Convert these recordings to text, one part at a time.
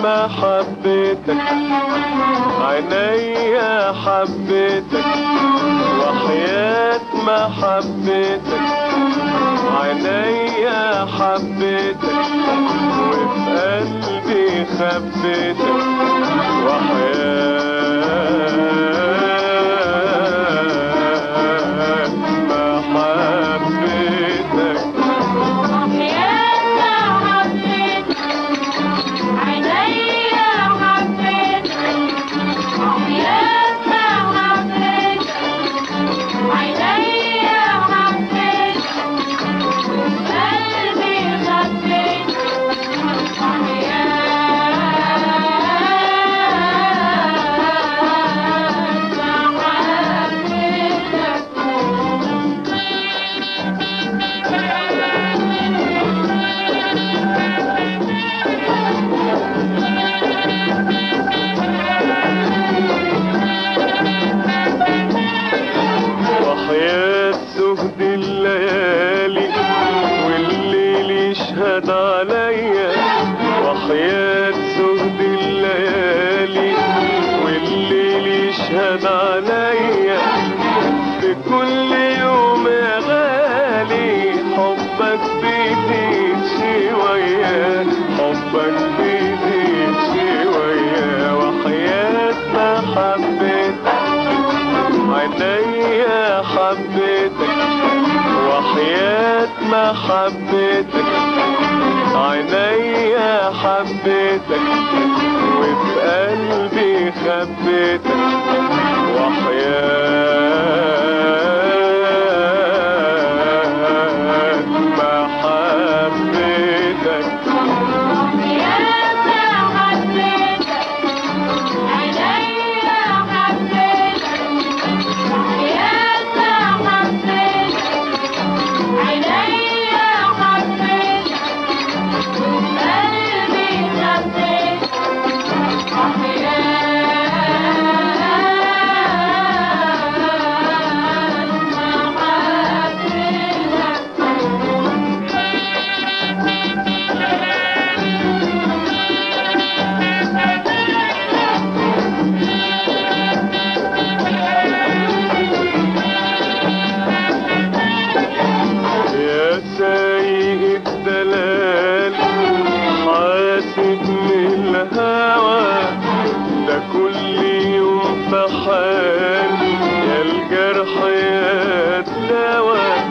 محبتك عينيا حبيتك وحياة محبتك عينيا حبيتك وفي قلبي خبيتك وحياة محبتك وحياتنا حبيتك عينيا حبيتك وحياتنا حبيتك عينيا حبيتك قلبي خبيتك وحياة زهد الليالي والليل يشهد عليا وحياة زهد الليالي والليل يشهد عليا في كل يوم يا غالي حبك بيزيد شوية حبك بيزيد شوية وحياة محبتك عينيا حبيتك وحياة محبتك عينيا حبيتك وفي قلبي خبيتك وحياة محبتك وحياتنا حبيتك عينيا حبيتك وحياتنا حبيتك عينيا حبيتك قلبي خبيتك وحياة يا سايق الدلال حاسبني الهوى ده كل يوم في حال يا الجرح يا الدواء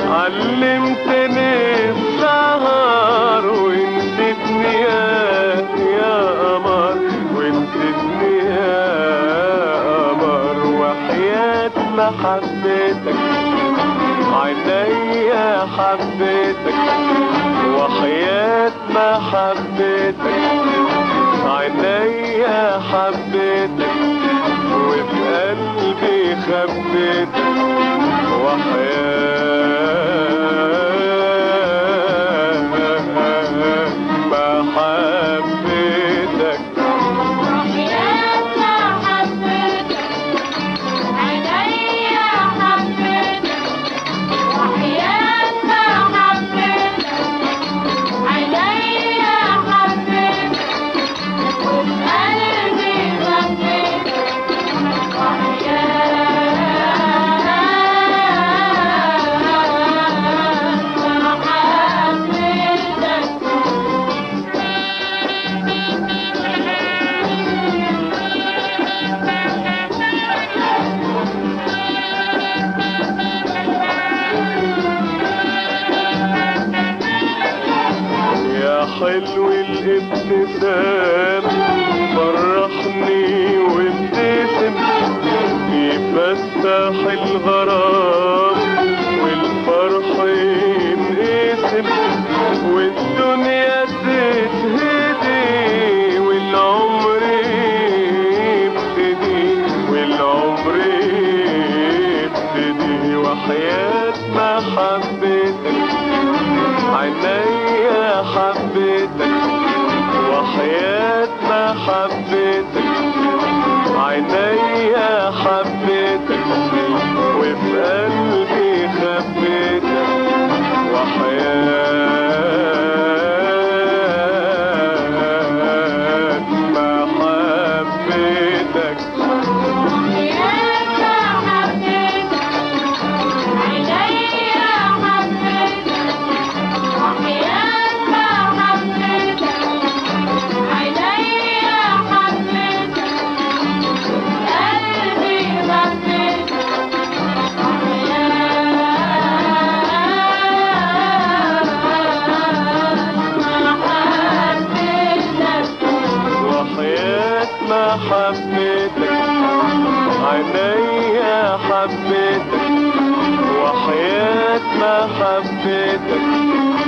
علمتني السهر ونسيتني يا يا قمر ونسيتني يا قمر وحياة محبتك عينيا حبيتك وحياة محبتك عينيا حبيتك وفي قلبي خبيتك وحياة محبتك وحياتنا حبيتك عينيا حبيتك وحياتنا حبيتك عينيا حبيتك وفي قلبي خبيتك وحياة محبتك يا حلو الابتسام فرحني وابتسم يفتح الغرام والفرح ينقسم والدنيا تتهدي والعمر يبتدي والعمر يبتدي وحياة محبتك عينيا حبيتك وحياة محبتك عينيا حبيتك وفي قلبي خبيتك وحياة حبيتك عينيا حبيتك وحياة ما حبيتك